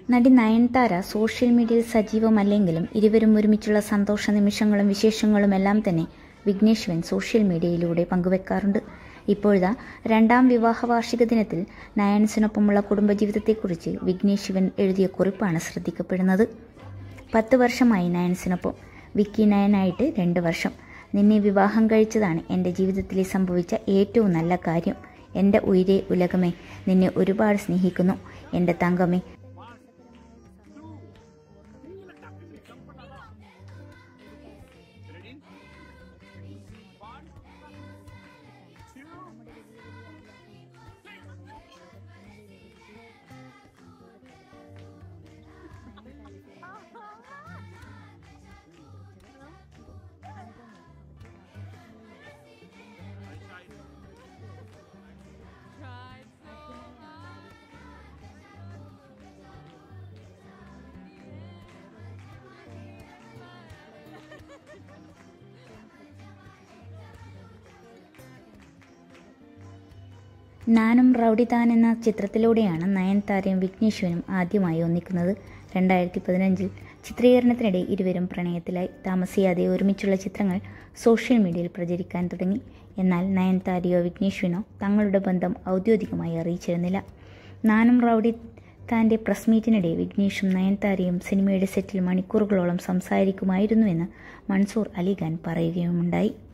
നടി നയൻതാര സോഷ്യൽ മീഡിയയിൽ സജീവമല്ലെങ്കിലും ഇരുവരും ഒരുമിച്ചുള്ള സന്തോഷ നിമിഷങ്ങളും വിശേഷങ്ങളും എല്ലാം തന്നെ വിഘ്നേശ്വൻ സോഷ്യൽ മീഡിയയിലൂടെ പങ്കുവെക്കാറുണ്ട് ഇപ്പോഴാ രണ്ടാം വിവാഹ വാർഷിക ദിനത്തിൽ നയൻസിനൊപ്പമുള്ള കുടുംബജീവിതത്തെക്കുറിച്ച് വിഘ്നേശ്വൻ എഴുതിയ കുറിപ്പാണ് ശ്രദ്ധിക്കപ്പെടുന്നത് പത്ത് വർഷമായി നയൻസിനൊപ്പം വിക്കി നയനായിട്ട് രണ്ട് വർഷം നിന്നെ വിവാഹം കഴിച്ചതാണ് എൻ്റെ ജീവിതത്തിൽ സംഭവിച്ച ഏറ്റവും നല്ല കാര്യം എൻ്റെ ഉയരെ ഉലകമേ നിന്നെ ഒരുപാട് സ്നേഹിക്കുന്നു എൻ്റെ തങ്കമേ നാനും റൗഡി താൻ എന്ന ചിത്രത്തിലൂടെയാണ് നയൻതാരയും വിഘ്നേശ്വനും ആദ്യമായി ഒന്നിക്കുന്നത് രണ്ടായിരത്തി പതിനഞ്ചിൽ ചിത്രീകരണത്തിനിടെ ഇരുവരും പ്രണയത്തിലായി താമസിയാതെ ഒരുമിച്ചുള്ള ചിത്രങ്ങൾ സോഷ്യൽ മീഡിയയിൽ പ്രചരിക്കാൻ തുടങ്ങി എന്നാൽ നയൻതാരയോ വിഘ്നേശ്വനോ തങ്ങളുടെ ബന്ധം ഔദ്യോഗികമായി അറിയിച്ചിരുന്നില്ല നാനും റൗഡി താൻ്റെ പ്രസ് മീറ്റിനിടെ വിഘ്നേഷും നയൻതാരയും സിനിമയുടെ സെറ്റിൽ മണിക്കൂറുകളോളം സംസാരിക്കുമായിരുന്നുവെന്ന് മൻസൂർ അലിഖാൻ പറയുകയുമുണ്ടായി